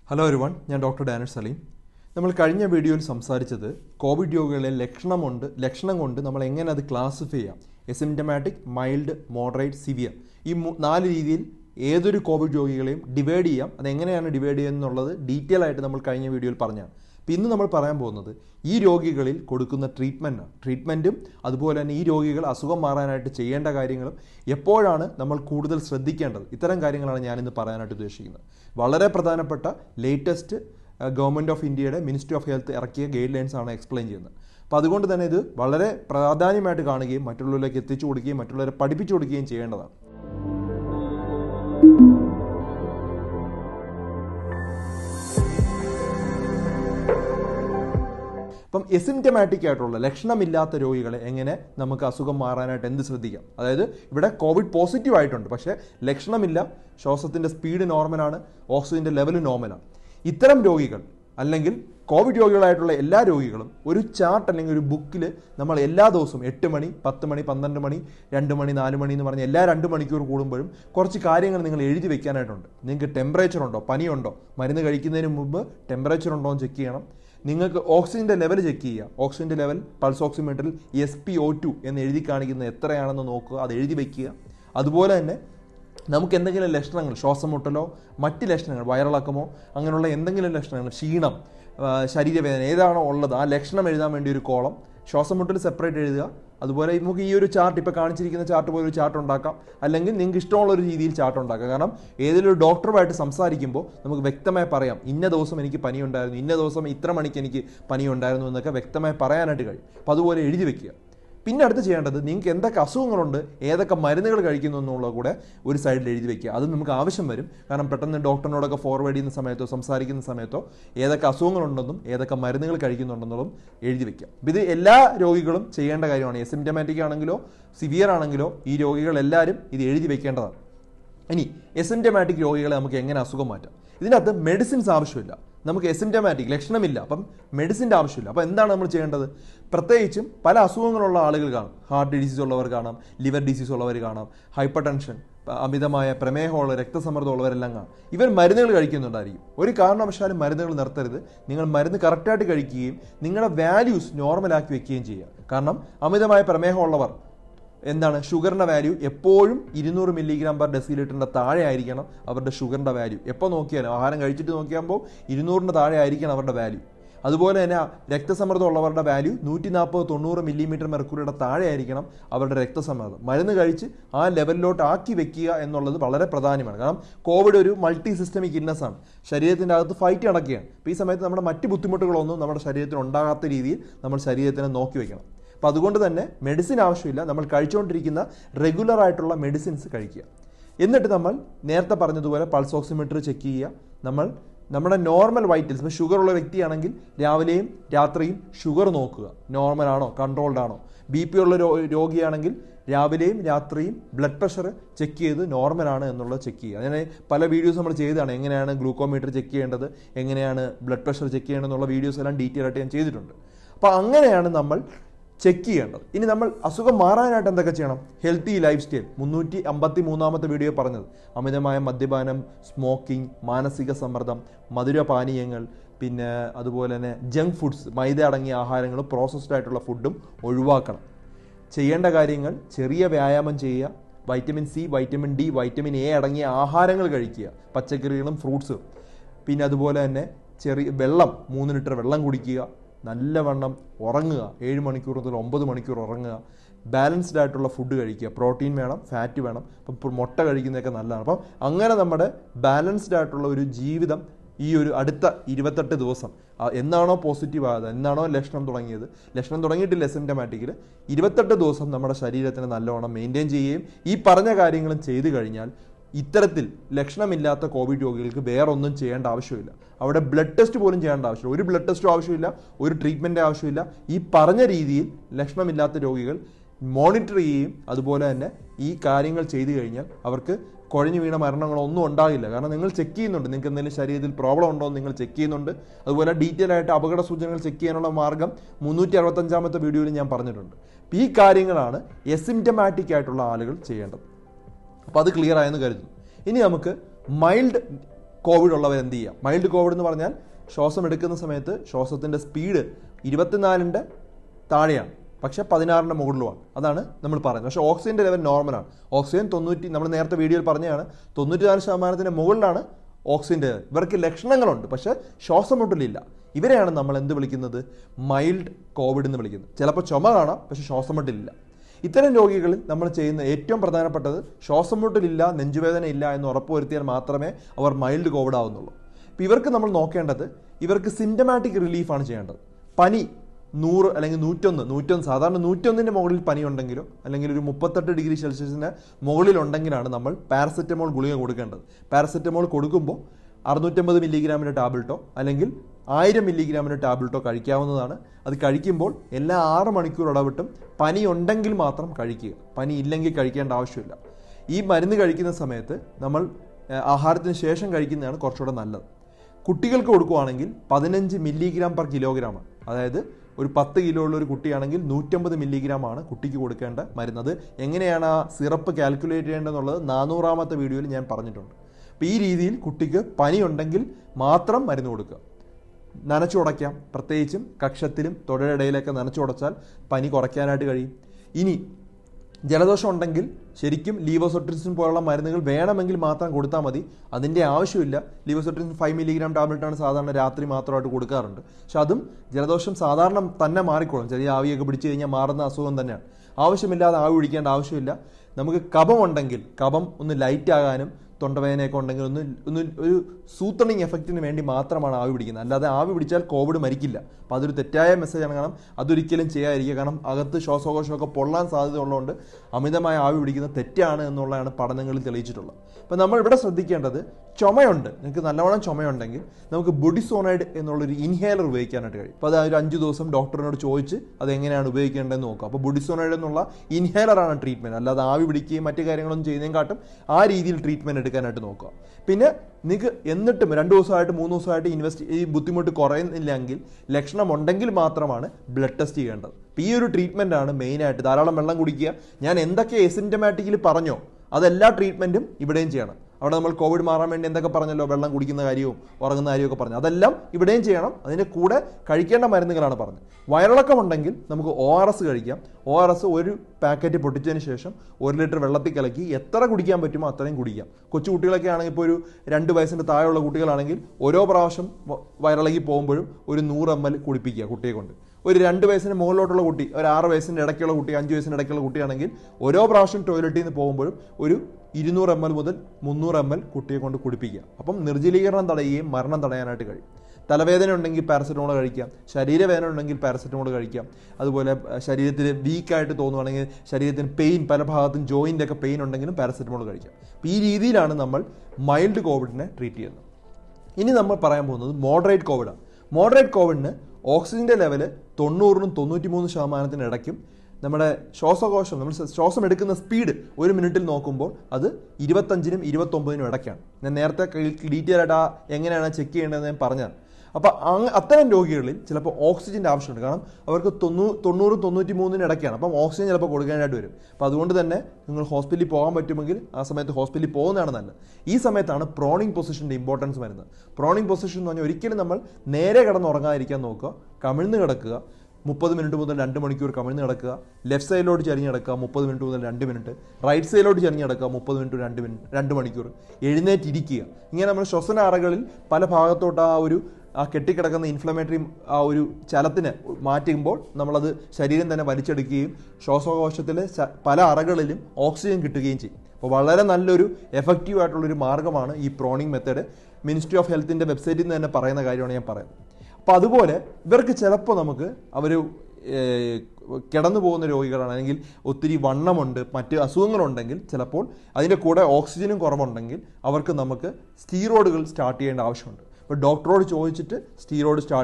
hello ഒരുവൺ ഞാൻ doctor Danish Saleem നമ്മൾ കഴിഞ്ഞ വീഡിയോയിൽ സംസാരിച്ചത് കോവിഡ് രോഗികളെ ലക്ഷണമുണ്ട് ലക്ഷണം കൊണ്ട് നമ്മൾ എങ്ങനെ അത് ക്ലാസിഫൈ ചെയ്യാം എസിംറ്റമാറ്റിക് മൈൽഡ് മോഡറേറ്റ് സിവിയർ ഈ മൂ- നാല് രീതിയിൽ ഏതൊരു കോവിഡ് രോഗികളെയും ഡിവൈഡ് ചെയ്യാം അത് എങ്ങനെയാണ് ഡിവൈഡ് ചെയ്യുന്നത് ഡീറ്റെയിൽ ആയിട്ട് നമ്മൾ കഴിഞ്ഞ വീഡിയോയിൽ പറഞ്ഞാണ് അപ്പോൾ ഇന്ന് നമ്മൾ പറയാൻ പോകുന്നത് ഈ രോഗികളിൽ കൊടുക്കുന്ന ട്രീറ്റ്മെൻറ്റാണ് ട്രീറ്റ്മെൻറ്റും അതുപോലെ തന്നെ ഈ രോഗികൾ അസുഖം മാറാനായിട്ട് ചെയ്യേണ്ട കാര്യങ്ങളും എപ്പോഴാണ് നമ്മൾ കൂടുതൽ ശ്രദ്ധിക്കേണ്ടത് ഇത്തരം കാര്യങ്ങളാണ് ഞാനിന്ന് പറയാനായിട്ട് ഉദ്ദേശിക്കുന്നത് വളരെ പ്രധാനപ്പെട്ട ലേറ്റസ്റ്റ് ഗവൺമെൻറ് ഓഫ് ഇന്ത്യയുടെ മിനിസ്ട്രി ഓഫ് ഹെൽത്ത് ഇറക്കിയ ഗൈഡ് ലൈൻസ് ആണ് എക്സ്പ്ലെയിൻ ചെയ്യുന്നത് അപ്പോൾ അതുകൊണ്ട് തന്നെ ഇത് വളരെ പ്രാധാന്യമായിട്ട് കാണുകയും മറ്റുള്ളവരിലേക്ക് എത്തിച്ചു കൊടുക്കുകയും മറ്റുള്ളവരെ പഠിപ്പിച്ചു കൊടുക്കുകയും ചെയ്യേണ്ടതാണ് അപ്പം എസിംറ്റമാറ്റിക് ആയിട്ടുള്ള ലക്ഷണമില്ലാത്ത രോഗികളെ എങ്ങനെ നമുക്ക് അസുഖം മാറാനായിട്ട് എന്ത് ശ്രദ്ധിക്കാം അതായത് ഇവിടെ കോവിഡ് പോസിറ്റീവ് ആയിട്ടുണ്ട് പക്ഷേ ലക്ഷണമില്ല ശ്വാസത്തിൻ്റെ സ്പീഡ് നോർമലാണ് ഓക്സിജൻ്റെ ലെവൽ നോർമലാണ് ഇത്തരം രോഗികൾ അല്ലെങ്കിൽ കോവിഡ് രോഗികളായിട്ടുള്ള എല്ലാ രോഗികളും ഒരു ചാർട്ട് അല്ലെങ്കിൽ ഒരു ബുക്കിൽ നമ്മൾ എല്ലാ ദിവസവും എട്ട് മണി പത്ത് മണി പന്ത്രണ്ട് മണി രണ്ട് മണി നാല് മണി എന്ന് പറഞ്ഞ് എല്ലാ രണ്ട് മണിക്കൂർ കൂടുമ്പോഴും കുറച്ച് കാര്യങ്ങൾ നിങ്ങൾ എഴുതി വെക്കാനായിട്ടുണ്ട് നിങ്ങൾക്ക് ടെമ്പറേച്ചർ ഉണ്ടോ പനിയുണ്ടോ മരുന്ന് കഴിക്കുന്നതിന് മുമ്പ് ടെമ്പറേച്ചർ ഉണ്ടോ എന്ന് ചെക്ക് ചെയ്യണം നിങ്ങൾക്ക് ഓക്സിജൻ്റെ ലെവൽ ചെക്ക് ചെയ്യുക ഓക്സിജൻ്റെ ലെവൽ പൾസ് ഓക്സിമീറ്ററിൽ എസ് പി ഒ ടു എന്ന് എഴുതി കാണിക്കുന്നത് എത്രയാണെന്ന് നോക്കുക അത് എഴുതി വയ്ക്കുക അതുപോലെ തന്നെ നമുക്ക് എന്തെങ്കിലും ലക്ഷണങ്ങൾ ശ്വാസം മുട്ടലോ മറ്റ് ലക്ഷണങ്ങൾ വയറിളക്കമോ അങ്ങനെയുള്ള എന്തെങ്കിലും ലക്ഷണങ്ങൾ ക്ഷീണം ആ, ശരീരവേദന ഏതാണോ ഉള്ളത് ആ ലക്ഷണം എഴുതാൻ വേണ്ടി ഒരു കോളം ശ്വാസം മുട്ടൽ സെപ്പറേറ്റ് എഴുതുക അതുപോലെ നമുക്ക് ഈ ഒരു ചാർട്ട് ഇപ്പോൾ കാണിച്ചിരിക്കുന്ന ചാർട്ട് പോലെ ഒരു ചാർട്ട് ഉണ്ടാക്കാം അല്ലെങ്കിൽ നിങ്ങൾക്ക് ഇഷ്ടമുള്ള ഒരു രീതിയിൽ ചാർട്ട് ഉണ്ടാക്കാം കാരണം ഏതെങ്കിലും ഒരു ഡോക്ടറുമായിട്ട് സംസാരിക്കുമ്പോൾ നമുക്ക് വ്യക്തമായി പറയാം ഇന്ന ദിവസം എനിക്ക് പനി ഉണ്ടായിരുന്നു ഇന്ന ദിവസം ഇത്ര മണിക്ക് എനിക്ക് പനി ഉണ്ടായിരുന്നു എന്നൊക്കെ വ്യക്തമായി പറയാനായിട്ട് കഴിയും അപ്പോൾ അതുപോലെ എഴുതി വെക്കുക പിന്നെ അടുത്ത് ചെയ്യേണ്ടത് നിങ്ങൾക്ക് എന്തൊക്കെ അസുഖങ്ങളുണ്ട് ഏതൊക്കെ മരുന്നുകൾ കഴിക്കുന്നു എന്നുള്ളത് കൂടെ ഒരു സൈഡിൽ എഴുതി വെക്കുക അത് നമുക്ക് ആവശ്യം വരും കാരണം പെട്ടെന്ന് ഡോക്ടറിനോടൊക്കെ ഫോർവേഡ് ചെയ്യുന്ന സമയത്തോ സംസാരിക്കുന്ന സമയത്തോ ഏതൊക്കെ അസുഖങ്ങളുണ്ടെന്നും ഏതൊക്കെ മരുന്നുകൾ കഴിക്കുന്നുണ്ടെന്നുള്ളതും എഴുതി വെക്കുക അപ്പോൾ ഇത് എല്ലാ രോഗികളും ചെയ്യേണ്ട കാര്യമാണ് എസിംറ്റമാറ്റിക് ആണെങ്കിലോ സിവിയർ ആണെങ്കിലോ ഈ രോഗികൾ എല്ലാവരും ഇത് എഴുതി വെക്കേണ്ടതാണ് ഇനി എസിംറ്റമാറ്റിക് രോഗികളെ നമുക്ക് എങ്ങനെ അസുഖം മാറ്റാം ഇതിനകത്ത് മെഡിസിൻസ് ആവശ്യമില്ല നമുക്ക് എസിംറ്റമാറ്റിക് ലക്ഷണമില്ല അപ്പം മെഡിസിൻ്റെ ആവശ്യമില്ല അപ്പം എന്താണ് നമ്മൾ ചെയ്യേണ്ടത് പ്രത്യേകിച്ചും പല അസുഖങ്ങളുള്ള ആളുകൾ കാണും ഹാർട്ട് ഡിസീസ് ഉള്ളവർ കാണാം ലിവർ ഡിസീസ് ഉള്ളവർ കാണാം ഹൈപ്പർ ടെൻഷൻ അമിതമായ പ്രമേഹമുള്ള രക്തസമ്മർദ്ദമുള്ളവരെല്ലാം കാണാം ഇവർ മരുന്നുകൾ കഴിക്കുന്നുണ്ടായിരിക്കും ഒരു കാരണവശാലും മരുന്നുകൾ നിർത്തരുത് നിങ്ങൾ മരുന്ന് കറക്റ്റായിട്ട് കഴിക്കുകയും നിങ്ങളുടെ വാല്യൂസ് നോർമലാക്കി വെക്കുകയും ചെയ്യുക കാരണം അമിതമായ പ്രമേഹമുള്ളവർ എന്താണ് ഷുഗറിൻ്റെ വാല്യൂ എപ്പോഴും ഇരുന്നൂറ് മില്ലിഗ്രാം പെർ ഡെസിലിറ്ററിൻ്റെ താഴെ ആയിരിക്കണം അവരുടെ ഷുഗറിൻ്റെ വാല്യൂ എപ്പോൾ നോക്കിയാലും ആഹാരം കഴിച്ചിട്ട് നോക്കിയാകുമ്പോൾ ഇരുന്നൂറിൻ്റെ താഴെ ആയിരിക്കണം അവരുടെ വാല്യൂ അതുപോലെ തന്നെ രക്തസമ്മർദ്ദം ഉള്ളവരുടെ വാല്യൂ നൂറ്റി നാൽപ്പത് തൊണ്ണൂറ് മില്ലിമീറ്റർ മെർക്കുറിയുടെ താഴെ ആയിരിക്കണം അവരുടെ രക്തസമ്മർദ്ദം മരുന്ന് കഴിച്ച് ആ ലെവലിലോട്ട് ആക്കി വെക്കുക എന്നുള്ളത് വളരെ പ്രധാനമാണ് കാരണം കോവിഡ് ഒരു മൾട്ടി സിസ്റ്റമിക് ഇൽനെസ് ആണ് ശരീരത്തിൻ്റെ അകത്ത് ഫൈറ്റ് നടക്കുകയാണ് അപ്പോൾ ഈ സമയത്ത് നമ്മുടെ മറ്റ് ബുദ്ധിമുട്ടുകളൊന്നും നമ്മുടെ ശരീരത്തിന് ഉണ്ടാകാത്ത രീതിയിൽ നമ്മൾ ശരീരത്തിനെ നോക്കി വെക്കണം അപ്പോൾ അതുകൊണ്ട് തന്നെ മെഡിസിൻ ആവശ്യമില്ല നമ്മൾ കഴിച്ചുകൊണ്ടിരിക്കുന്ന റെഗുലർ ആയിട്ടുള്ള മെഡിസിൻസ് കഴിക്കുക എന്നിട്ട് നമ്മൾ നേരത്തെ പറഞ്ഞതുപോലെ പൾസ് ഓക്സിമീറ്റർ ചെക്ക് ചെയ്യുക നമ്മൾ നമ്മുടെ നോർമൽ വൈറ്റൽസ് ഇപ്പോൾ ഷുഗർ ഉള്ള വ്യക്തിയാണെങ്കിൽ രാവിലെയും രാത്രിയും ഷുഗർ നോക്കുക നോർമൽ ആണോ കൺട്രോൾഡ് ആണോ ബി പി ഉള്ള രോ- രോഗിയാണെങ്കിൽ രാവിലെയും രാത്രിയും ബ്ലഡ് പ്രഷർ ചെക്ക് ചെയ്ത് നോർമൽ ആണ് എന്നുള്ളത് ചെക്ക് ചെയ്യുക അങ്ങനെ പല വീഡിയോസ് നമ്മൾ ചെയ്തതാണ് എങ്ങനെയാണ് ഗ്ലൂക്കോമീറ്റർ ചെക്ക് ചെയ്യേണ്ടത് എങ്ങനെയാണ് ബ്ലഡ് പ്രഷർ ചെക്ക് ചെയ്യേണ്ടത് എന്നുള്ള വീഡിയോസ് എല്ലാം ഡീറ്റെയിൽ ആയിട്ട് ഞാൻ ചെയ്തിട്ടുണ്ട് അപ്പോൾ അങ്ങനെയാണ് നമ്മൾ ചെക്ക് ചെയ്യേണ്ടത് ഇനി നമ്മൾ അസുഖം മാറാനായിട്ട് എന്തൊക്കെ ചെയ്യണം ഹെൽത്തി ലൈഫ് സ്റ്റൈൽ മുന്നൂറ്റി അമ്പത്തി മൂന്നാമത്തെ വീഡിയോ പറഞ്ഞത് അമിതമായ മദ്യപാനം സ്മോക്കിംഗ് മാനസിക സമ്മർദ്ദം മധുരപാനീയങ്ങൾ പിന്നെ അതുപോലെ തന്നെ ജങ്ക് ഫുഡ്സ് മൈദ അടങ്ങിയ ആഹാരങ്ങളും പ്രോസസ്ഡ് ആയിട്ടുള്ള ഫുഡും ഒഴിവാക്കണം ചെയ്യേണ്ട കാര്യങ്ങൾ ചെറിയ വ്യായാമം ചെയ്യുക vitamin C vitamin D vitamin A അടങ്ങിയ ആഹാരങ്ങൾ കഴിക്കുക പച്ചക്കറികളും ഫ്രൂട്ട്സും പിന്നെ അതുപോലെ തന്നെ ചെറിയ വെള്ളം മൂന്ന് ലിറ്റർ വെള്ളം കുടിക്കുക നല്ലവണ്ണം ഉറങ്ങുക ഏഴ് മണിക്കൂർ മുതൽ ഒമ്പത് മണിക്കൂർ ഉറങ്ങുക ബാലൻസ്ഡ് ആയിട്ടുള്ള ഫുഡ് കഴിക്കുക പ്രോട്ടീൻ വേണം ഫാറ്റ് വേണം അപ്പം ഇപ്പോൾ മുട്ട കഴിക്കുന്നതൊക്കെ നല്ലതാണ് അപ്പം അങ്ങനെ നമ്മുടെ ബാലൻസ്ഡ് ആയിട്ടുള്ള ഒരു ജീവിതം ഈ ഒരു അടുത്ത ഇരുപത്തെട്ട് ദിവസം ആ, എന്നാണോ പോസിറ്റീവ് ആയത് എന്നാണോ ലക്ഷണം തുടങ്ങിയത് ലക്ഷണം തുടങ്ങിയിട്ടില്ല സിംറ്റമാറ്റിക്കിൽ ഇരുപത്തെട്ട് ദിവസം നമ്മുടെ ശരീരത്തിന് നല്ലവണ്ണം മെയിൻറ്റെയിൻ ചെയ്യുകയും ഈ പറഞ്ഞ കാര്യങ്ങളും ചെയ്തു കഴിഞ്ഞാൽ ഇത്തരത്തിൽ ലക്ഷണമില്ലാത്ത കോവിഡ് രോഗികൾക്ക് വേറൊന്നും ചെയ്യേണ്ട ആവശ്യമില്ല അവിടെ ബ്ലഡ് ടെസ്റ്റ് പോലും ചെയ്യേണ്ട ആവശ്യമില്ല ഒരു ബ്ലഡ് ടെസ്റ്റും ആവശ്യമില്ല ഒരു ട്രീറ്റ്മെൻറ്റ് ആവശ്യമില്ല ഈ പറഞ്ഞ രീതിയിൽ ലക്ഷണമില്ലാത്ത രോഗികൾ മോണിറ്റർ ചെയ്യുകയും അതുപോലെ തന്നെ ഈ കാര്യങ്ങൾ ചെയ്തു കഴിഞ്ഞാൽ അവർക്ക് കുഴഞ്ഞു വീണ മരണങ്ങളൊന്നും ഉണ്ടാകില്ല കാരണം നിങ്ങൾ ചെക്ക് ചെയ്യുന്നുണ്ട് നിങ്ങൾക്ക് എന്തെങ്കിലും ശരീരത്തിൽ പ്രോബ്ലം ഉണ്ടോ എന്ന് നിങ്ങൾ ചെക്ക് ചെയ്യുന്നുണ്ട് അതുപോലെ ഡീറ്റെയിൽ ആയിട്ട് അപകട സൂചനകൾ ചെക്ക് ചെയ്യാനുള്ള മാർഗം മുന്നൂറ്റി അറുപത്തഞ്ചാമത്തെ വീഡിയോയിൽ ഞാൻ പറഞ്ഞിട്ടുണ്ട് അപ്പോൾ ഈ കാര്യങ്ങളാണ് എസിംറ്റമാറ്റിക് ആയിട്ടുള്ള ആളുകൾ ചെയ്യേണ്ടത് അപ്പോൾ അത് ക്ലിയർ ആയെന്ന് കരുതുന്നു ഇനി നമുക്ക് മൈൽഡ് കോവിഡ് ഉള്ളവർ എന്ത് ചെയ്യുക മൈൽഡ് കോവിഡ് എന്ന് പറഞ്ഞാൽ ശ്വാസം എടുക്കുന്ന സമയത്ത് ശ്വാസത്തിൻ്റെ സ്പീഡ് ഇരുപത്തിനാലിൻ്റെ താഴെയാണ് പക്ഷെ പതിനാറിൻ്റെ മുകളിലുമാണ് അതാണ് നമ്മൾ പറയുന്നത് പക്ഷേ ഓക്സിജൻ്റെ ലെവൽ നോർമലാണ് ഓക്സിജൻ തൊണ്ണൂറ്റി നമ്മൾ നേരത്തെ വീഡിയോയിൽ പറഞ്ഞതാണ് തൊണ്ണൂറ്റിനാല് ശതമാനത്തിൻ്റെ മുകളിലാണ് ഓക്സിജൻ്റെ ലെവൽ ഇവർക്ക് ലക്ഷണങ്ങളുണ്ട് പക്ഷേ ശ്വാസം മുട്ടലില്ല ഇവരെയാണ് നമ്മൾ എന്ത് വിളിക്കുന്നത് മൈൽഡ് കോവിഡ് എന്ന് വിളിക്കുന്നത് ചിലപ്പോൾ ചുമ കാണാം പക്ഷേ ശ്വാസം മുട്ടലില്ല ഇത്തരം രോഗികളിൽ നമ്മൾ ചെയ്യുന്ന ഏറ്റവും പ്രധാനപ്പെട്ടത് ശ്വാസം മുട്ടലില്ല നെഞ്ചുവേദന ഇല്ല എന്ന് ഉറപ്പുവരുത്തിയാൽ മാത്രമേ അവർ മൈൽഡ് കോവിഡ് ആവുന്നുള്ളൂ അപ്പോൾ ഇവർക്ക് നമ്മൾ നോക്കേണ്ടത് ഇവർക്ക് സിംറ്റമാറ്റിക് റിലീഫാണ് ചെയ്യേണ്ടത് പനി നൂറ് അല്ലെങ്കിൽ നൂറ്റൊന്ന് നൂറ്റൊന്ന് സാധാരണ നൂറ്റൊന്നിൻ്റെ മുകളിൽ പനി ഉണ്ടെങ്കിലോ അല്ലെങ്കിൽ ഒരു മുപ്പത്തെട്ട് ഡിഗ്രി സെൽഷ്യസിന് മുകളിലുണ്ടെങ്കിലാണ് നമ്മൾ പാരസെറ്റമോൾ ഗുളിക കൊടുക്കേണ്ടത് പാരസെറ്റമോൾ കൊടുക്കുമ്പോൾ അറുന്നൂറ്റമ്പത് മില്ലിഗ്രാമിൻ്റെ ടാബ്ലറ്റോ അല്ലെങ്കിൽ ആയിരം മില്ലിഗ്രാമിൻ്റെ ടാബ്ലറ്റോ കഴിക്കാവുന്നതാണ് അത് കഴിക്കുമ്പോൾ എല്ലാ ആറ് മണിക്കൂർ ഇടവിട്ടും പനി ഉണ്ടെങ്കിൽ മാത്രം കഴിക്കുക പനി ഇല്ലെങ്കിൽ കഴിക്കേണ്ട ആവശ്യമില്ല ഈ മരുന്ന് കഴിക്കുന്ന സമയത്ത് നമ്മൾ ഏഹ്, ആഹാരത്തിന് ശേഷം കഴിക്കുന്നതാണ് കുറച്ചുകൂടെ നല്ലത് കുട്ടികൾക്ക് കൊടുക്കുകയാണെങ്കിൽ പതിനഞ്ച് മില്ലിഗ്രാം പെർ കിലോഗ്രാം അതായത് ഒരു പത്ത് കിലോ ഉള്ള ഒരു കുട്ടിയാണെങ്കിൽ നൂറ്റമ്പത് മില്ലിഗ്രാം ആണ് കുട്ടിക്ക് കൊടുക്കേണ്ട മരുന്ന് അത് എങ്ങനെയാണ് ആ സിറപ്പ് കാൽക്കുലേറ്റ് ചെയ്യേണ്ടതെന്നുള്ളത് നാനൂറാമത്തെ വീഡിയോയിൽ ഞാൻ പറഞ്ഞിട്ടുണ്ട് അപ്പോൾ ഈ രീതിയിൽ കുട്ടിക്ക് പനി ഉണ്ടെങ്കിൽ മാത്രം മരുന്ന് കൊടുക്കുക നനച്ചുടയ്ക്കാം പ്രത്യേകിച്ചും കക്ഷത്തിലും തൊടയിടയിലൊക്കെ നനച്ചുടച്ചാൽ പനി കുറയ്ക്കാനായിട്ട് കഴിയും ഇനി ജലദോഷം ഉണ്ടെങ്കിൽ ശരിക്കും ലീവോസൊട്രിസിൻ പോലുള്ള മരുന്നുകൾ വേണമെങ്കിൽ മാത്രം കൊടുത്താൽ മതി അതിൻ്റെ ആവശ്യമില്ല ലീവോസൊട്രിസിൻ ഫൈവ് മില്ലിഗ്രാം ടാബ്ലറ്റാണ് സാധാരണ രാത്രി മാത്രമായിട്ട് കൊടുക്കാറുണ്ട് പക്ഷെ അതും ജലദോഷം സാധാരണ തന്നെ മാറിക്കോളും ചെറിയ ആവിയൊക്കെ പിടിച്ചു കഴിഞ്ഞാൽ മാറുന്ന അസുഖം തന്നെയാണ് ആവശ്യമില്ലാതെ ആവി പിടിക്കേണ്ട ആവശ്യമില്ല നമുക്ക് കഫം ഉണ്ടെങ്കിൽ കഫം ഒന്ന് ലൈറ്റ് ആകാനും തൊണ്ടവേദനയൊക്കെ ഉണ്ടെങ്കിൽ ഒന്ന് ഒന്ന് ഒരു സൂത്തണിങ് എഫക്റ്റിന് വേണ്ടി മാത്രമാണ് ആവി പിടിക്കുന്നത് അല്ലാതെ ആവി പിടിച്ചാൽ കോവിഡ് മരിക്കില്ല അപ്പോൾ അതൊരു തെറ്റായ മെസ്സേജാണ് കാരണം അതൊരിക്കലും ചെയ്യാതിരിക്കുക കാരണം അകത്ത് ശ്വാസകോശമൊക്കെ പൊള്ളാൻ സാധ്യത ഉള്ളതുകൊണ്ട് അമിതമായ ആവി പിടിക്കുന്നത് തെറ്റാണ് എന്നുള്ളതാണ് പഠനങ്ങളിൽ തെളിയിച്ചിട്ടുള്ളത് അപ്പോൾ നമ്മൾ ഇവിടെ ശ്രദ്ധിക്കേണ്ടത് ചുമയുണ്ട് നിങ്ങൾക്ക് നല്ലവണ്ണം ചുമയുണ്ടെങ്കിൽ നമുക്ക് ബുഡിസോണൈഡ് എന്നുള്ളൊരു ഇൻഹേലർ ഉപയോഗിക്കാനായിട്ട് കഴിയും അപ്പോൾ അത് ഒരു അഞ്ച് ദിവസം ഡോക്ടറിനോട് ചോദിച്ച് അത് എങ്ങനെയാണ് ഉപയോഗിക്കേണ്ടതെന്ന് നോക്കുക അപ്പോൾ ബുഡിസോണൈഡ് എന്നുള്ള ഇൻഹേലറാണ് ട്രീറ്റ്മെൻറ്റ് അല്ലാതെ ആവി പിടിക്കുകയും മറ്റു കാര്യങ്ങളൊന്നും ചെയ്യുന്നതിനെക്കാട്ടും ആ രീതിയിൽ ട്രീറ്റ്മെൻറ്റ് എടുക്കാനായിട്ട് നോക്കുക പിന്നെ നിങ്ങൾക്ക് എന്നിട്ടും രണ്ട് ദിവസമായിട്ട് മൂന്ന് ദിവസമായിട്ട് ഇൻവെസ്റ്റ് ഈ ബുദ്ധിമുട്ട് കുറയുന്നില്ലെങ്കിൽ ലക്ഷണം ഉണ്ടെങ്കിൽ മാത്രമാണ് ബ്ലഡ് ടെസ്റ്റ് ചെയ്യേണ്ടത് അപ്പോൾ ഈ ഒരു ട്രീറ്റ്മെൻ്റ് ആണ് മെയിനായിട്ട് ധാരാളം വെള്ളം കുടിക്കുക ഞാൻ എന്തൊക്കെ എസിൻറ്റമാറ്റിക്കലി പറഞ്ഞോ അതെല്ലാ ട്രീറ്റ്മെൻറ്റും ഇവിടെയും ചെയ്യണം അവിടെ നമ്മൾ കോവിഡ് മാറാൻ വേണ്ടി എന്തൊക്കെ പറഞ്ഞല്ലോ വെള്ളം കുടിക്കുന്ന കാര്യവും ഉറങ്ങുന്ന കാര്യമൊക്കെ പറഞ്ഞു അതെല്ലാം ഇവിടെയും ചെയ്യണം അതിൻ്റെ കൂടെ കഴിക്കേണ്ട മരുന്നുകളാണ് പറഞ്ഞത് വയറിളക്കം ഉണ്ടെങ്കിൽ നമുക്ക് ഒ ആർ എസ് കഴിക്കാം ഒ ആർ എസ് ഒരു പാക്കറ്റ് പൊട്ടിച്ചതിന് ശേഷം ഒരു ലിറ്റർ വെള്ളത്തിൽ കലക്കി എത്ര കുടിക്കാൻ പറ്റുമോ അത്രയും കുടിക്കാം കൊച്ചു കുട്ടികളൊക്കെ ആണെങ്കിൽ ഇപ്പോൾ ഒരു രണ്ട് വയസ്സിൻ്റെ താഴെയുള്ള കുട്ടികളാണെങ്കിൽ ഓരോ പ്രാവശ്യം വ- വയറിളകി പോകുമ്പോഴും ഒരു നൂറ് എം എൽ കുടിപ്പിക്കുക കുട്ടിയെ കൊണ്ട് ഒരു രണ്ട് വയസ്സിന് മുകളിലോട്ടുള്ള കുട്ടി ഒരു ആറ് വയസ്സിൻ്റെ ഇടയ്ക്കുള്ള കുട്ടി അഞ്ച് വയസ്സിൻ്റെ ഇടയ്ക്കുള്ള കുട്ടിയാണെങ്കിൽ ഓരോ പ്രാവശ്യം ടോയ്ലറ്റിൽ നിന്ന് പോകുമ്പോഴും ഒരു ഇരുന്നൂറ് എം എൽ മുതൽ മുന്നൂറ് എം എൽ കുട്ടിയെ കൊണ്ട് കുടിപ്പിക്കുക അപ്പം നിർജ്ജലീകരണം തടയുകയും മരണം തടയാനായിട്ട് കഴിയും തലവേദന ഉണ്ടെങ്കിൽ പാരസെറ്റമോൾ കഴിക്കാം ശരീരവേദന ഉണ്ടെങ്കിൽ പാരസെറ്റമോൾ കഴിക്കാം അതുപോലെ അഹ്, ശരീരത്തിൽ വീക്കായിട്ട് തോന്നുവാണെങ്കിൽ ശരീരത്തിന് പെയിൻ പല ഭാഗത്തും ജോയിൻ്റ് ഒക്കെ പെയിൻ ഉണ്ടെങ്കിലും പാരസെറ്റമോൾ കഴിക്കാം അപ്പോൾ ഈ രീതിയിലാണ് നമ്മൾ മൈൽഡ് കോവിഡിനെ ട്രീറ്റ് ചെയ്യുന്നത് ഇനി നമ്മൾ പറയാൻ പോകുന്നത് മോഡറേറ്റ് കോവിഡാണ് മോഡറേറ്റ് കോവിഡിന് ഓക്സിജന്റെ ലെവല് തൊണ്ണൂറിനും തൊണ്ണൂറ്റി മൂന്ന് ശതമാനത്തിന് ഇടയ്ക്കും നമ്മുടെ ശ്വാസകോശം നമ്മൾ ശ്വാസം എടുക്കുന്ന സ്പീഡ് ഒരു മിനിറ്റിൽ നോക്കുമ്പോൾ അത് ഇരുപത്തഞ്ചിനും ഇരുപത്തൊമ്പതിനും ഇടയ്ക്കാണ് ഞാൻ നേരത്തെ ഡീറ്റെയിൽ ആയിട്ട് ആ എങ്ങനെയാണ് ചെക്ക് ചെയ്യേണ്ടതെന്ന് ഞാൻ പറഞ്ഞതാണ് അപ്പോൾ അങ്ങ് അത്തരം രോഗികളിൽ ചിലപ്പോൾ ഓക്സിജൻ്റെ ആവശ്യമുണ്ട് കാരണം അവർക്ക് തൊണ്ണൂ തൊണ്ണൂറ് തൊണ്ണൂറ്റി മൂന്നിന് ഇടയ്ക്കാണ് അപ്പം ഓക്സിജൻ ചിലപ്പോൾ കൊടുക്കാനായിട്ട് വരും അപ്പോൾ അതുകൊണ്ട് തന്നെ നിങ്ങൾ ഹോസ്പിറ്റലിൽ പോകാൻ പറ്റുമെങ്കിൽ ആ സമയത്ത് ഹോസ്പിറ്റലിൽ പോകുന്നതാണ് നല്ലത് ഈ സമയത്താണ് പ്രോണിംഗ് പൊസിഷൻ്റെ ഇമ്പോർട്ടൻസ് വരുന്നത് പ്രോണിംഗ് പൊസിഷൻ എന്ന് പറഞ്ഞാൽ ഒരിക്കലും നമ്മൾ നേരെ കിടന്ന് ഉറങ്ങാതിരിക്കാൻ നോക്കുക കമിഴ്ന്ന് കിടക്കുക മുപ്പത് മിനിറ്റ് മുതൽ രണ്ട് മണിക്കൂർ കമിഴ്ന്ന് കിടക്കുക ലെഫ്റ്റ് സൈഡിലോട്ട് ചരിഞ്ഞ് കിടക്കുക മുപ്പത് മിനിറ്റ് മുതൽ രണ്ട് മിനിറ്റ് റൈറ്റ് സൈഡിലോട്ട് ചരിഞ്ഞ് കിടക്കുക മുപ്പത് മിനിറ്റ് രണ്ട് മിനിറ്റ് രണ്ട് മണിക്കൂർ എഴുന്നേറ്റിരിക്കുക ഇങ്ങനെ നമ്മൾ ശ്വസന അറകളിൽ പല ഭാഗത്തോട്ട് ആ ഒരു ആ കെട്ടിക്കിടക്കുന്ന ഇൻഫ്ലമേറ്ററി ആ ഒരു ചലത്തിന് മാറ്റുമ്പോൾ നമ്മളത് ശരീരം തന്നെ വലിച്ചെടുക്കുകയും ശ്വാസകോശത്തിലെ ശ- പല അറകളിലും ഓക്സിജൻ കിട്ടുകയും ചെയ്യും അപ്പോൾ വളരെ നല്ലൊരു എഫക്റ്റീവ് ആയിട്ടുള്ളൊരു മാർഗ്ഗമാണ് ഈ പ്രോണിംഗ് മെത്തേഡ് മിനിസ്ട്രി ഓഫ് ഹെൽത്തിൻ്റെ വെബ്സൈറ്റിൽ നിന്ന് തന്നെ പറയുന്ന കാര്യമാണ് ഞാൻ പറയുന്നത് അപ്പോൾ അതുപോലെ ഇവർക്ക് ചിലപ്പോൾ നമുക്ക് അവർ കിടന്നു പോകുന്ന രോഗികളാണ് അല്ലെങ്കിൽ ഒത്തിരി വണ്ണമുണ്ട് മറ്റ് അസുഖങ്ങളുണ്ടെങ്കിൽ ചിലപ്പോൾ അതിൻ്റെ കൂടെ ഓക്സിജനും കുറവുണ്ടെങ്കിൽ അവർക്ക് നമുക്ക് സ്റ്റീറോയിഡുകൾ സ്റ്റാർട്ട് ചെയ്യേണ്ട ആവശ്യമുണ്ട് അപ്പോൾ ഡോക്ടറോട് ചോദിച്ചിട്ട് സ്റ്റീറോയിഡ് സ്റ്റാർട്ട് ചെയ്യണം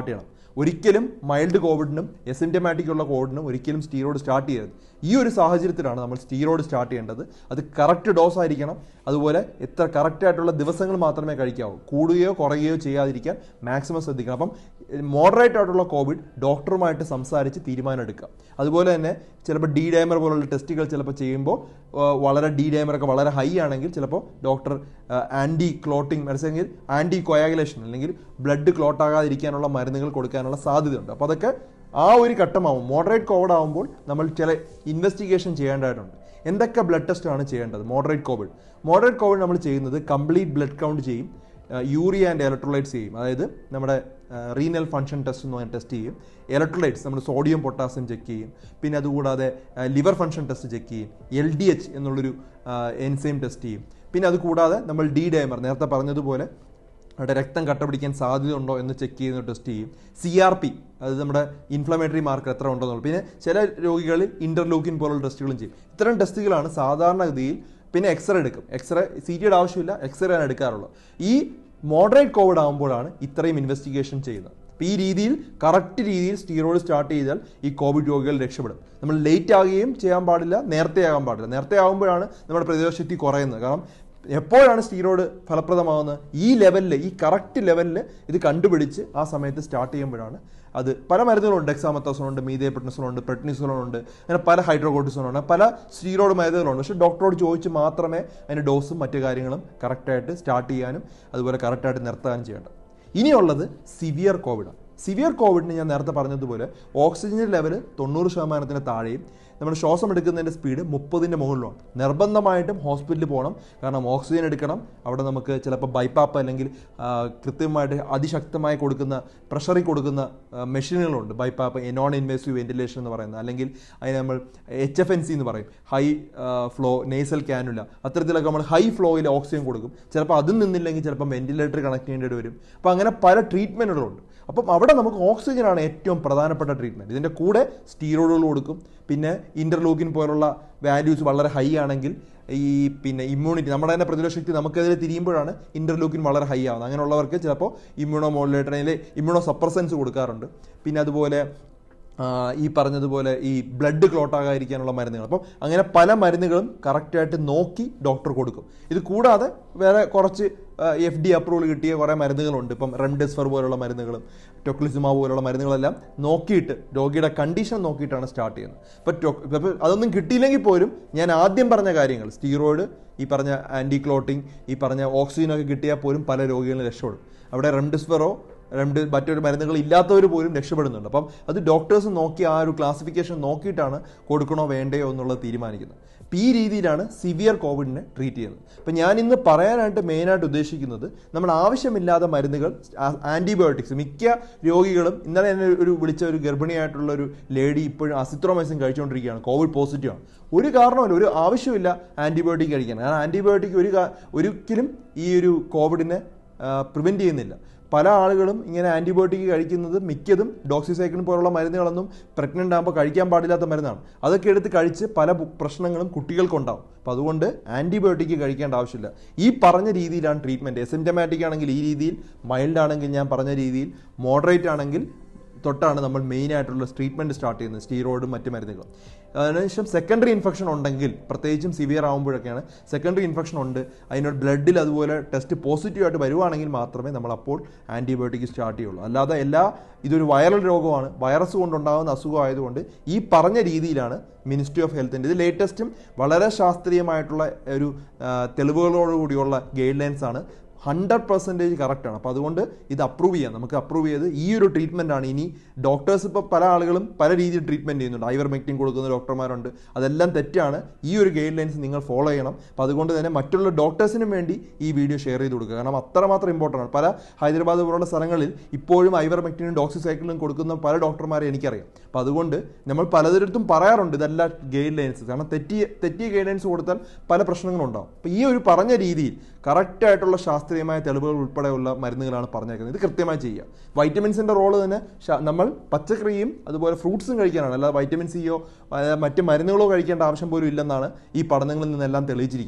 ഒരിക്കലും മൈൽഡ് കോവിഡിനും എസിംറ്റമാറ്റിക് ഉള്ള കോവിഡിനും ഒരിക്കലും സ്റ്റീറോയിഡ് സ്റ്റാർട്ട് ചെയ്യരുത് ഈ ഒരു സാഹചര്യത്തിലാണ് നമ്മൾ സ്റ്റീറോയിഡ് സ്റ്റാർട്ട് ചെയ്യേണ്ടത് അത് കറക്റ്റ് ഡോസ് ആയിരിക്കണം അതുപോലെ എത്ര കറക്റ്റ് ആയിട്ടുള്ള ദിവസങ്ങൾ മാത്രമേ കഴിക്കാവൂ കൂടുകയോ കുറയുകയോ ചെയ്യാതിരിക്കാൻ മാക്സിമം ശ്രദ്ധിക്കണം അപ്പം മോഡറേറ്റ് ആയിട്ടുള്ള കോവിഡ് ഡോക്ടറുമായിട്ട് സംസാരിച്ച് തീരുമാനം എടുക്കുക അതുപോലെ തന്നെ ചിലപ്പോൾ ഡി ഡൈമർ പോലുള്ള ടെസ്റ്റുകൾ ചിലപ്പോൾ ചെയ്യുമ്പോൾ ആ, വളരെ ഡി ഡൈമർ ഒക്കെ വളരെ ഹൈ ആണെങ്കിൽ ചിലപ്പോൾ ഡോക്ടർ ആൻറ്റി ക്ലോട്ടിംഗ് അല്ലെങ്കിൽ ആൻറ്റി കൊയാഗുലേഷൻ അല്ലെങ്കിൽ ബ്ലഡ് ക്ലോട്ട് ആകാതിരിക്കാനുള്ള മരുന്നുകൾ കൊടുക്കാനുള്ള സാധ്യതയുണ്ട് അപ്പോൾ അതൊക്കെ ആ ഒരു ഘട്ടമാവും മോഡറേറ്റ് കോവിഡ് ആകുമ്പോൾ നമ്മൾ ചില ഇൻവെസ്റ്റിഗേഷൻ ചെയ്യേണ്ടതായിട്ടുണ്ട് എന്തൊക്കെ ബ്ലഡ് ടെസ്റ്റ് ആണ് ചെയ്യേണ്ടത് മോഡറേറ്റ് കോവിഡ് മോഡറേറ്റ് കോവിഡ് നമ്മൾ ചെയ്യുന്നത് കംപ്ലീറ്റ് ബ്ലഡ് കൗണ്ട് ചെയ്യും യൂറിയ ആൻഡ് ഇലക്ട്രോലൈറ്റ്സ് ചെയ്യും അതായത് നമ്മുടെ റീനൽ ഫങ്ഷൻ ടെസ്റ്റ് എന്ന് പറഞ്ഞ ടെസ്റ്റ് ചെയ്യും ഇലക്ട്രോലൈറ്റ്സ് നമ്മൾ സോഡിയം പൊട്ടാസ്യം ചെക്ക് ചെയ്യും പിന്നെ അതുകൂടാതെ ലിവർ ഫങ്ഷൻ ടെസ്റ്റ് ചെക്ക് ചെയ്യും എൽ ഡി എച്ച് എന്നുള്ളൊരു എൻസൈം ടെസ്റ്റ് ചെയ്യും പിന്നെ അത് കൂടാതെ നമ്മൾ ഡി ഡൈമർ നേരത്തെ പറഞ്ഞതുപോലെ അവിടെ രക്തം കട്ട പിടിക്കാൻ സാധ്യതയുണ്ടോ എന്ന് ചെക്ക് ചെയ്യുന്ന ടെസ്റ്റ് ചെയ്യും സി ആർ പി അത് നമ്മുടെ ഇൻഫ്ലമേറ്ററി മാർക്കർ എത്ര ഉണ്ടെന്നുള്ളത് പിന്നെ ചില രോഗികളിൽ ഇന്റർലൂക്കിൻ പോലുള്ള ടെസ്റ്റുകളും ചെയ്യും ഇത്തരം ടെസ്റ്റുകളാണ് സാധാരണഗതിയിൽ പിന്നെ എക്സ്റേ എടുക്കും എക്സ്റേ സി ടിയുടെ ആവശ്യമില്ല എക്സ്റേ ആണ് എടുക്കാറുള്ളത് ഈ മോഡറേറ്റ് കോവിഡ് ആകുമ്പോഴാണ് ഇത്രയും ഇൻവെസ്റ്റിഗേഷൻ ചെയ്യുന്നത് അപ്പോൾ ഈ രീതിയിൽ കറക്റ്റ് രീതിയിൽ സ്റ്റീറോയിഡ് സ്റ്റാർട്ട് ചെയ്താൽ ഈ കോവിഡ് രോഗികൾ രക്ഷപ്പെടും നമ്മൾ ലേറ്റ് ആകുകയും ചെയ്യാൻ പാടില്ല നേരത്തെ ആകാൻ പാടില്ല നേരത്തെ ആകുമ്പോഴാണ് നമ്മുടെ പ്രതിരോധ ശക്തി കുറയുന്നത് കാരണം എപ്പോഴാണ് സ്റ്റീറോയിഡ് ഫലപ്രദമാകുന്നത് ഈ ലെവലിൽ ഈ കറക്റ്റ് ലെവലിൽ ഇത് കണ്ടുപിടിച്ച് ആ സമയത്ത് സ്റ്റാർട്ട് ചെയ്യുമ്പോഴാണ് അത് പല മരുന്നുകളുണ്ട് ഡെക്സാമത്തോസോൺ ഉണ്ട് മീതേപെട്നസോൺ ഉണ്ട് പെട്നിസോൺ ഉണ്ട് അങ്ങനെ പല ഹൈഡ്രോകോട്ടിസോൺ ഉണ്ട് പല സ്റ്റീറോയിഡ് മരുന്നുകളുണ്ട് പക്ഷേ ഡോക്ടറോട് ചോദിച്ച് മാത്രമേ അതിൻ്റെ ഡോസും മറ്റു കാര്യങ്ങളും കറക്റ്റായിട്ട് സ്റ്റാർട്ട് ചെയ്യാനും അതുപോലെ കറക്റ്റായിട്ട് നിർത്താനും ചെയ്യേണ്ടത് ഇനിയുള്ളത് സിവിയർ കോവിഡാണ് സിവിയർ കോവിഡിന് ഞാൻ നേരത്തെ പറഞ്ഞതുപോലെ ഓക്സിജൻ ലെവൽ തൊണ്ണൂറ് ശതമാനത്തിന് താഴെയും നമ്മുടെ ശ്വാസം എടുക്കുന്നതിൻ്റെ സ്പീഡ് മുപ്പതിൻ്റെ മുകളിലുമാണ് നിർബന്ധമായിട്ടും ഹോസ്പിറ്റലിൽ പോകണം കാരണം ഓക്സിജൻ എടുക്കണം അവിടെ നമുക്ക് ചിലപ്പോൾ ബൈപ്പാപ്പ് അല്ലെങ്കിൽ ആ, കൃത്യമായിട്ട് അതിശക്തമായി കൊടുക്കുന്ന പ്രഷറിൽ കൊടുക്കുന്ന ആ, മെഷീനുകളുണ്ട് ബൈപ്പാപ്പ് നോൺ ഇൻവേസീവ് വെന്റിലേഷൻ എന്ന് പറയുന്നത് അല്ലെങ്കിൽ അതിന് നമ്മൾ എച്ച് എഫ് എൻ സി എന്ന് പറയും ഹൈ ഫ്ലോ നേസൽ ക്യാനുല അത്തരത്തിലൊക്കെ നമ്മൾ ഹൈ ഫ്ലോയിൽ ഓക്സിജൻ കൊടുക്കും ചിലപ്പോൾ അതും നിന്നില്ലെങ്കിൽ ചിലപ്പോൾ വെന്റിലേറ്റർ കണക്ട് ചെയ്യേണ്ടി വരും അപ്പോൾ അങ്ങനെ പല ട്രീറ്റ്മെൻറ്റുകളുണ്ട് അപ്പം അവിടെ നമുക്ക് ഓക്സിജനാണ് ഏറ്റവും പ്രധാനപ്പെട്ട ട്രീറ്റ്മെൻറ്റ് ഇതിൻ്റെ കൂടെ സ്റ്റീറോയിഡുകൾ കൊടുക്കും പിന്നെ ഇൻ്റർലൂക്കിൻ പോലുള്ള വാല്യൂസ് വളരെ ഹൈ ആണെങ്കിൽ ഈ പിന്നെ ഇമ്മ്യൂണിറ്റി നമ്മുടെ തന്നെ പ്രതിരോധ ശക്തി നമുക്കെതിരെ തിരിയുമ്പോഴാണ് ഇൻ്റർലൂക്കിൻ വളരെ ഹൈ ആവുന്നത് അങ്ങനെയുള്ളവർക്ക് ചിലപ്പോൾ ഇമ്മ്യൂണോ മോഡുലേറ്റർ അല്ലെങ്കിൽ ഇമ്മ്യൂണോ സപ്രസൻസ് കൊടുക്കാറുണ്ട് പിന്നെ അതുപോലെ ആ, ഈ പറഞ്ഞതുപോലെ ഈ ബ്ലഡ് ക്ലോട്ട് ആകാതിരിക്കാനുള്ള മരുന്നുകൾ അപ്പം അങ്ങനെ പല മരുന്നുകളും കറക്റ്റായിട്ട് നോക്കി ഡോക്ടർ കൊടുക്കും ഇത് കൂടാതെ വേറെ കുറച്ച് എഫ് ഡി അപ്രൂവൽ കിട്ടിയ കുറേ മരുന്നുകളുണ്ട് ഇപ്പം റെംഡെസിഫർ പോലുള്ള മരുന്നുകളും ടൊക്ലിസുമാവ് പോലുള്ള മരുന്നുകളെല്ലാം നോക്കിയിട്ട് രോഗിയുടെ കണ്ടീഷൻ നോക്കിയിട്ടാണ് സ്റ്റാർട്ട് ചെയ്യുന്നത് ഇപ്പം ടൊ- ഇപ്പം അതൊന്നും കിട്ടിയില്ലെങ്കിൽ പോലും ഞാൻ ആദ്യം പറഞ്ഞ കാര്യങ്ങൾ സ്റ്റീറോയിഡ് ഈ പറഞ്ഞ ആൻറ്റി ക്ലോട്ടിങ് ഈ പറഞ്ഞ ഓക്സിജനൊക്കെ കിട്ടിയാൽ പോലും പല രോഗികളും രക്ഷപ്പെടും അവിടെ റെംഡെസിഫറോ റെംഡ് മറ്റൊരു മരുന്നുകൾ ഇല്ലാത്തവർ പോലും രക്ഷപ്പെടുന്നുണ്ട് അപ്പം അത് ഡോക്ടേഴ്സ് നോക്കി ആ ഒരു ക്ലാസിഫിക്കേഷൻ നോക്കിയിട്ടാണ് കൊടുക്കണോ വേണ്ടയോ എന്നുള്ളത് തീരുമാനിക്കുന്നത് അപ്പം ഈ രീതിയിലാണ് സിവിയർ കോവിഡിനെ ട്രീറ്റ് ചെയ്യുന്നത് അപ്പം ഞാൻ ഇന്ന് പറയാനായിട്ട് മെയിനായിട്ട് ഉദ്ദേശിക്കുന്നത് നമ്മൾ ആവശ്യമില്ലാത്ത മരുന്നുകൾ ആൻറ്റിബയോട്ടിക്സ് മിക്ക രോഗികളും ഇന്നലെ എന്നെ ഒരു വിളിച്ച ഒരു ഗർഭിണിയായിട്ടുള്ള ഒരു ലേഡി ഇപ്പോഴും അസിത്രോമൈസിൻ കഴിച്ചുകൊണ്ടിരിക്കുകയാണ് കോവിഡ് പോസിറ്റീവ് ആണ് ഒരു കാരണമല്ല ഒരു ആവശ്യമില്ല ആൻറ്റിബയോട്ടിക് കഴിക്കാൻ കാരണം ആൻറ്റിബയോട്ടിക് ഒരു കാ- ഒരിക്കലും ഈ ഒരു കോവിഡിനെ പ്രിവെൻറ്റ് ചെയ്യുന്നില്ല പല ആളുകളും ഇങ്ങനെ ആൻറ്റിബയോട്ടിക് കഴിക്കുന്നത് മിക്കതും ഡോക്സിസൈക്ലിൻ പോലുള്ള മരുന്നുകളൊന്നും പ്രഗ്നൻ്റ് ആകുമ്പോൾ കഴിക്കാൻ പാടില്ലാത്ത മരുന്നാണ് അതൊക്കെ എടുത്ത് കഴിച്ച് പല പു- പ്രശ്നങ്ങളും കുട്ടികൾക്കുണ്ടാവും അപ്പോൾ അതുകൊണ്ട് ആൻറ്റിബയോട്ടിക് കഴിക്കേണ്ട ആവശ്യമില്ല ഈ പറഞ്ഞ രീതിയിലാണ് ട്രീറ്റ്മെൻറ്റ് എസിംറ്റമാറ്റിക് ആണെങ്കിൽ ഈ രീതിയിൽ മൈൽഡ് ആണെങ്കിൽ ഞാൻ പറഞ്ഞ രീതിയിൽ മോഡറേറ്റ് ആണെങ്കിൽ തൊട്ടാണ് നമ്മൾ മെയിൻ ആയിട്ടുള്ള ട്രീറ്റ്മെൻറ്റ് സ്റ്റാർട്ട് ചെയ്യുന്നത് സ്റ്റീറോയിഡും മറ്റ് മരുന്നുകളും അതിനുശേഷം സെക്കൻഡറി ഇൻഫെക്ഷൻ ഉണ്ടെങ്കിൽ പ്രത്യേകിച്ചും സിവിയർ ആകുമ്പോഴൊക്കെയാണ് സെക്കൻഡറി ഇൻഫെക്ഷൻ ഉണ്ട് അതിനോട് ബ്ലഡിൽ അതുപോലെ ടെസ്റ്റ് പോസിറ്റീവ് ആയിട്ട് വരുവാണെങ്കിൽ മാത്രമേ നമ്മൾ അപ്പോൾ ആൻറ്റിബയോട്ടിക് സ്റ്റാർട്ട് ചെയ്യുള്ളൂ അല്ലാതെ എല്ലാ ഇതൊരു വൈറൽ രോഗമാണ് വൈറസ് കൊണ്ടുണ്ടാകുന്ന അസുഖം ആയതുകൊണ്ട് ഈ പറഞ്ഞ രീതിയിലാണ് മിനിസ്ട്രി ഓഫ് ഹെൽത്തിൻ്റെ ഇത് ലേറ്റസ്റ്റും വളരെ ശാസ്ത്രീയമായിട്ടുള്ള ഒരു ആ, തെളിവുകളോടുകൂടിയുള്ള ഗൈഡ് ലൈൻസ് ആണ് ഹൺഡ്രഡ് പെർസെൻറ്റേജ് കറക്റ്റാണ് അപ്പോൾ അതുകൊണ്ട് ഇത് അപ്രൂവ് ചെയ്യാം നമുക്ക് അപ്രൂവ് ചെയ്ത് ഈ ഒരു ട്രീറ്റ്മെൻ്റ് ആണ് ഇനി ഡോക്ടേഴ്സ് ഇപ്പോൾ പല ആളുകളും പല രീതിയിൽ ട്രീറ്റ്മെൻറ്റ് ചെയ്യുന്നുണ്ട് ഐവർ മെക്റ്റിൻ കൊടുക്കുന്ന ഡോക്ടർമാരുണ്ട് അതെല്ലാം തെറ്റാണ് ഈ ഒരു ഗൈഡ് ലൈൻസ് നിങ്ങൾ ഫോളോ ചെയ്യണം അപ്പോൾ അതുകൊണ്ട് തന്നെ മറ്റുള്ള ഡോക്ടേഴ്സിനും വേണ്ടി ഈ വീഡിയോ ഷെയർ ചെയ്ത് കൊടുക്കുക കാരണം അത്രമാത്രം ഇമ്പോർട്ടൻ്റ് ആണ് പല ഹൈദരാബാദ് പോലുള്ള സ്ഥലങ്ങളിൽ ഇപ്പോഴും ഐവർ മെക്റ്റിനും ഡോക്സിസൈക്കിളും കൊടുക്കുന്ന പല ഡോക്ടർമാരെ എനിക്കറിയാം അപ്പോൾ അതുകൊണ്ട് നമ്മൾ പലതിടത്തും പറയാറുണ്ട് ഇതെല്ലാം ഗൈഡ് ലൈൻസ് കാരണം തെറ്റിയ തെറ്റിയ ഗൈഡ് ലൈൻസ് കൊടുത്താൽ പല പ്രശ്നങ്ങളും ഉണ്ടാവും അപ്പോൾ ഈ ഒരു പറഞ്ഞ രീതിയിൽ കറക്റ്റ് ആയിട്ടുള്ള ശാസ്ത്രീയമായ തെളിവുകൾ ഉൾപ്പെടെയുള്ള മരുന്നുകളാണ് പറഞ്ഞേക്കുന്നത് ഇത് കൃത്യമായി ചെയ്യുക വൈറ്റമിൻസിന്റെ റോള് തന്നെ ശ- നമ്മൾ പച്ചക്കറിയും അതുപോലെ ഫ്രൂട്ട്സും കഴിക്കാനാണ് അല്ലാതെ വൈറ്റമിൻ സിയോ മറ്റ് മരുന്നുകളോ കഴിക്കേണ്ട ആവശ്യം പോലും ഇല്ലെന്നാണ് ഈ പഠനങ്ങളിൽ നിന്നെല്ലാം തെളിയിച്ചിരിക്കുന്നത്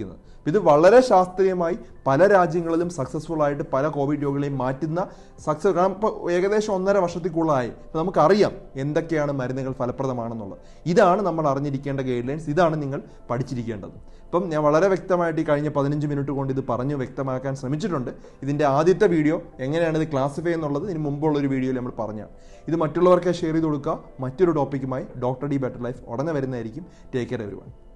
ഇത് വളരെ ശാസ്ത്രീയമായി പല രാജ്യങ്ങളിലും സക്സസ്ഫുൾ ആയിട്ട് പല കോവിഡ് രോഗികളെയും മാറ്റുന്ന സക്സസ് കാരണം ഇപ്പോൾ ഏകദേശം ഒന്നര വർഷത്തിൽ കൂടുതലായി അപ്പോൾ നമുക്കറിയാം എന്തൊക്കെയാണ് മരുന്നുകൾ ഫലപ്രദമാണെന്നുള്ളത് ഇതാണ് നമ്മൾ അറിഞ്ഞിരിക്കേണ്ട ഗൈഡ് ലൈൻസ് ഇതാണ് നിങ്ങൾ പഠിച്ചിരിക്കേണ്ടത് ഇപ്പം ഞാൻ വളരെ വ്യക്തമായിട്ട് ഈ കഴിഞ്ഞ പതിനഞ്ച് മിനിറ്റ് കൊണ്ട് ഇത് പറഞ്ഞു വ്യക്തമാക്കാൻ ശ്രമിച്ചിട്ടുണ്ട് ഇതിൻ്റെ ആദ്യത്തെ വീഡിയോ എങ്ങനെയാണ് ഇത് ക്ലാസിഫൈ എന്നുള്ളത് ഇതിന് മുമ്പുള്ള ഒരു വീഡിയോയിൽ നമ്മൾ പറഞ്ഞാണ് ഇത് മറ്റുള്ളവർക്ക് ഷെയർ ചെയ്ത് കൊടുക്കുക മറ്റൊരു ടോപ്പിക്കുമായി ഡോക്ടർ ഡി ബെറ്റർ ലൈഫ് ഉടനെ വരുന്നതായിരിക്കും ടേക്ക് കെയർ എവരി